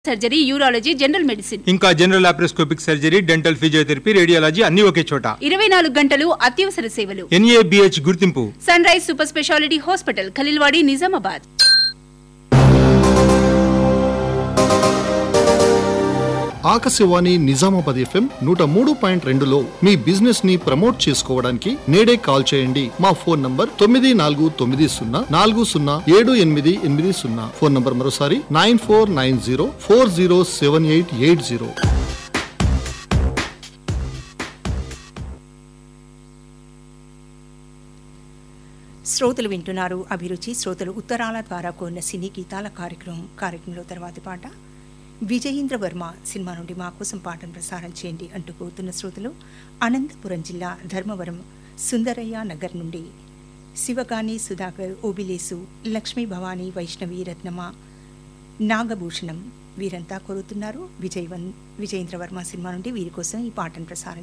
surgery urology general medicine ఇంకా general laparoscopic surgery dental physiotherapy radiology అన్ని ఒకే చోట ఇరవై నాలుగు గంటలు అత్యవసర సేవలు ఎన్ఏబిహెచ్ గుర్తింపు sunrise super speciality hospital Khaleelwadi Nizamabad Akashvani Nizamabad FM నూట మూడు పాయింట్ రెండులో మీ బిజినెస్ ని ప్రమోట్ చేసుకోవడానికి నేడే కాల్ చేయండి మా ఫోన్ నంబర్ తొమ్మిది నాలుగు తొమ్మిది సున్నా నాలుగు సున్నా ఏడు ఎనిమిది ఎనిమిది సున్నా ఫోన్ నంబర్ మరోసారి nine four nine zero four zero seven eight eight zero శ్రోతలు వింటున్నారు అభిరుచి శ్రోతలు ఉత్తరాల ద్వారా కోరిన సినీ గీతాల కార్యక్రమం కార్యక్రమంలో తర్వాతి పాట విజయేంద్ర వర్మ సినిమా నుండి మా కోసం పాటను ప్రసారం చేయండి అంటూ కోరుతున్న శ్రోతలు అనంతపురం జిల్లా ధర్మవరం సుందరయ్య నగర్ నుండి శివగాని సుధాకర్ ఓబిలేసు లక్ష్మీ భవానీ వైష్ణవి రత్నమ నాగభూషణం వీరంతా కోరుతున్నారు విజయవన్ విజయేంద్ర వర్మ సినిమా నుండి వీరి కోసం ఈ పాటను ప్రసారం